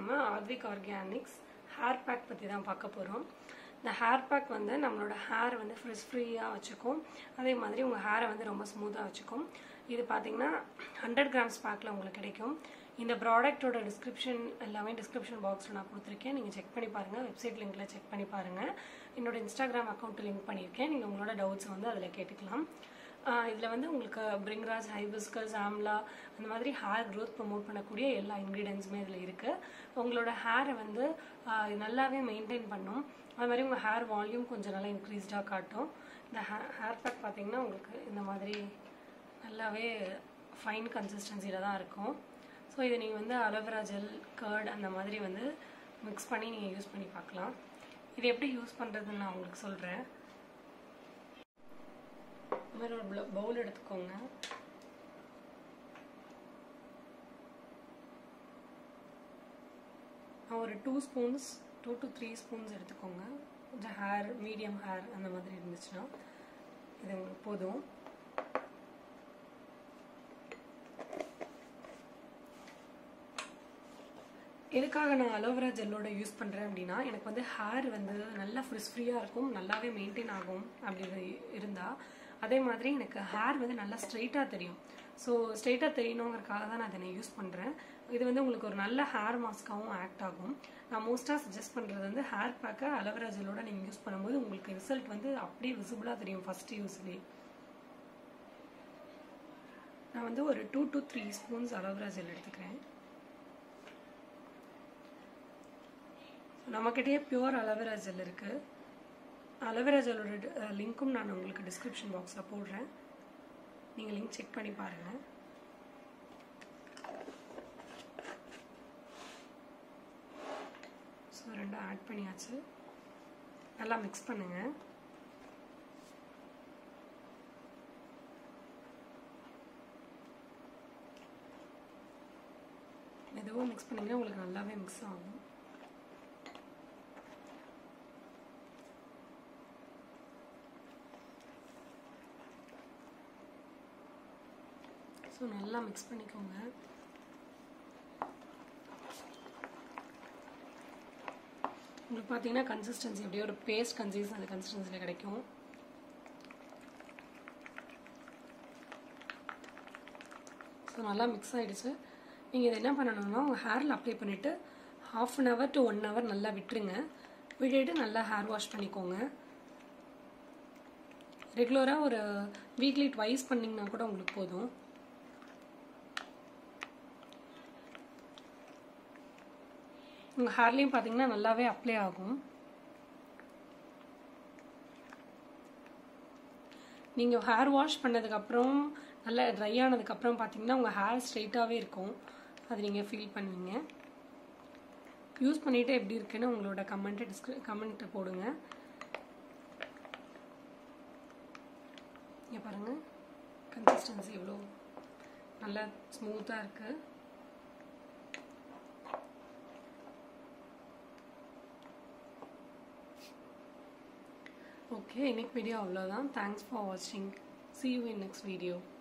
நம்ம Advik organics hair pack பற்றி தான் பார்க்க போகிறோம் இந்த ஹேர் பேக் வந்து நம்மளோட ஹேர் வந்து ஃப்ரெஷ் ஃப்ரீயாக வச்சுக்கும் அதே மாதிரி உங்கள் ஹேரை வந்து ரொம்ப ஸ்மூத்தாக வச்சுக்கும் இது பார்த்தீங்கன்னா ஹண்ட்ரட் கிராம்ஸ் பேக்கில் உங்களுக்கு கிடைக்கும் இந்த ப்ராடக்ட்டோட டிஸ்கிரிப்ஷன் எல்லாமே டிஸ்கிரிப்ஷன் பாக்ஸில் நான் கொடுத்துருக்கேன் நீங்கள் செக் பண்ணி பாருங்கள் வெப்சைட் லிங்க்கில் செக் பண்ணி பாருங்கள் என்னோட இன்ஸ்டாகிராம் அக்கௌண்ட் லிங்க் பண்ணியிருக்கேன் நீங்கள் உங்களோட டவுட்ஸ் வந்து அதில் கேட்டுக்கலாம் இதில் வந்து உங்களுக்கு பிரிங்ராஜ் ஹைபிஸ்கஸ் ஆம்லா அந்த மாதிரி ஹேர் க்ரோத் ப்ரமோட் பண்ணக்கூடிய எல்லா இன்க்ரீடியன்ஸுமே இதில் இருக்குது உங்களோட ஹேரை வந்து ஆஹ் நல்லாவே மெயின்டைன் பண்ணும் அது மாதிரி உங்கள் ஹேர் வால்யூம் கொஞ்சம் நல்லா இன்க்ரீஸ்டாக காட்டும் இந்த ஹே ஹேர் பேக் பார்த்தீங்கன்னா உங்களுக்கு இந்த மாதிரி நல்லாவே ஃபைன் கன்சிஸ்டன்சியில் தான் இருக்கும் ஸோ இதை நீங்கள் வந்து அலோவேரா ஜெல் கர்ட் அந்த மாதிரி வந்து மிக்ஸ் பண்ணி நீங்கள் யூஸ் பண்ணி பார்க்கலாம் இது எப்படி யூஸ் பண்ணுறதுன்னு நான் உங்களுக்கு சொல்கிறேன் இந்த மாதிரி ஒரு பவுல் எடுத்துக்கோங்க நான் ஒரு two spoons two to three spoons எடுத்துக்கோங்க கொஞ்சம் ஹேர் மீடியம் ஹேர் அந்த மாதிரி இருந்துச்சுன்னா இது உங்களுக்கு போதும் எதுக்காக நான் அலோவேரா ஜெல்லோட யூஸ் பண்ணுறேன் அப்படின்னா எனக்கு வந்து ஹேர் வந்து நல்லா ஃப்ரிஸ் ஃப்ரீயாக இருக்கும் நல்லாவே மெயின்டைன் ஆகும் அப்படி இருந்தால் அதே மாதிரி எனக்கு ஹேர் வந்து நல்லா ஸ்ட்ரைட்டாக தெரியும் ஸோ ஸ்ட்ரைட்டாக தெரியணுங்கிறக்காக தான் நான் இதை யூஸ் பண்ணுறேன் இது வந்து உங்களுக்கு ஒரு நல்ல ஹேர் மாஸ்க்காகவும் ஆக்ட் ஆகும் நான் மோஸ்ட்டாக சஜஸ்ட் பண்ணுறது வந்து ஹேர் பேக்கை அலோவேரா ஜெல்லோட நீங்கள் யூஸ் பண்ணும்போது உங்களுக்கு ரிசல்ட் வந்து அப்படியே விசிபிளாக தெரியும் ஃபஸ்ட் யூஸ்லேயே நான் வந்து ஒரு two to three spoons aloe vera gel எடுத்துக்கிறேன் நம்மக்கிட்டேயே பியூர் அலோவேரா ஜெல் இருக்குது அலோவேரா ஜெல்லோட லிங்க்கும் நான் உங்களுக்கு டிஸ்கிரிப்ஷன் பாக்ஸில் போடுறேன் நீங்கள் லிங்க் செக் பண்ணி பாருங்கள் ஸோ ரெண்டும் ஆட் பண்ணியாச்சு நல்லா மிக்ஸ் பண்ணுங்கள் மெதுவாக மிக்ஸ் பண்ணிங்கன்னா உங்களுக்கு நல்லாவே மிக்ஸ் ஆகும் ஸோ நல்லா மிக்ஸ் பண்ணிக்கோங்க உங்களுக்கு பார்த்தீங்கன்னா கன்சிஸ்டன்சி அப்படியே ஒரு பேஸ்ட் கன்சிஸ் அந்த கன்சிஸ்டன்சியில் கிடைக்கும் ஸோ நல்லா மிக்ஸ் ஆகிடுச்சு நீங்கள் இதை என்ன பண்ணணும்னா உங்கள் ஹேரில் அப்ளை பண்ணிவிட்டு half an hour to one hour நல்லா விட்டுருங்க விட்டுட்டு நல்லா ஹேர் வாஷ் பண்ணிக்கோங்க ரெகுலராக ஒரு வீக்லி ட்வைஸ் பண்ணிங்கன்னா கூட உங்களுக்கு போதும் உங்கள் ஹேர்லேயும் பார்த்தீங்கன்னா நல்லாவே அப்ளை ஆகும் நீங்கள் ஹேர் வாஷ் பண்ணதுக்கப்புறம் நல்லா ட்ரை ஆனதுக்கப்புறம் பார்த்தீங்கன்னா உங்கள் ஹேர் ஸ்ட்ரைட்டாகவே இருக்கும் அது நீங்கள் ஃபீல் பண்ணுவீங்க யூஸ் பண்ணிவிட்டு எப்படி இருக்குன்னு உங்களோட கமெண்ட்டை டிஸ்கிரி கமெண்ட்டை போடுங்க இங்கே பாருங்கள் கன்சிஸ்டன்சி எவ்வளோ நல்லா ஸ்மூத்தாக இருக்குது ஓகே இன்னைக்கு வீடியோ அவ்வளோதான் தேங்க்ஸ் ஃபார் வாட்சிங் see you in next video